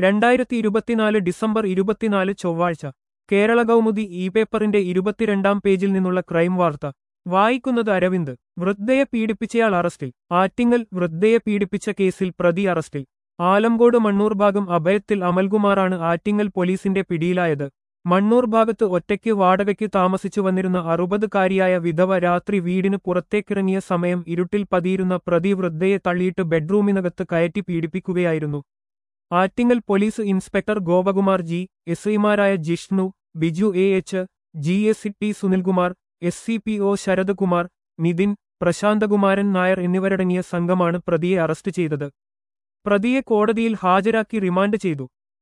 രണ്ടായിരത്തി ഇരുപത്തിനാല് ഡിസംബർ ഇരുപത്തിനാല് ചൊവ്വാഴ്ച കേരള കൗമുദി ഇ പേപ്പറിന്റെ ഇരുപത്തിരണ്ടാം പേജിൽ നിന്നുള്ള ക്രൈം വാർത്ത വായിക്കുന്നത് അരവിന്ദ് വൃദ്ധയെ പീഡിപ്പിച്ചയാൾ അറസ്റ്റിൽ ആറ്റിങ്ങൽ വൃദ്ധയെ പീഡിപ്പിച്ച കേസിൽ പ്രതി അറസ്റ്റിൽ ആലങ്കോട് മണ്ണൂർ ഭാഗം അഭയത്തിൽ അമൽകുമാറാണ് ആറ്റിങ്ങൽ പോലീസിന്റെ പിടിയിലായത് മണ്ണൂർ ഭാഗത്ത് ഒറ്റയ്ക്ക് വാടകയ്ക്ക് താമസിച്ചു വന്നിരുന്ന അറുപതുകാരിയായ വിധവ രാത്രി വീടിന് പുറത്തേക്കിറങ്ങിയ സമയം ഇരുട്ടിൽ പതിയിരുന്ന പ്രതി വൃദ്ധയെ തള്ളിയിട്ട് ബെഡ്റൂമിനകത്ത് കയറ്റി പീഡിപ്പിക്കുകയായിരുന്നു Attingal police inspector Gopakumar G S ഐമാരായ Jishnu Biju A H G S T Sunilkumar S C P O Sharadakumar Nithin Prasanthakumaran Nair എന്നിവരടങ്ങിയ സംഘമാണ് പ്രതിയെ അറസ്റ്റ് ചെയ്തത് പ്രതിയെ കോടതിയിൽ ഹാജരാക്കി റിമാൻഡ് ചെയ്തു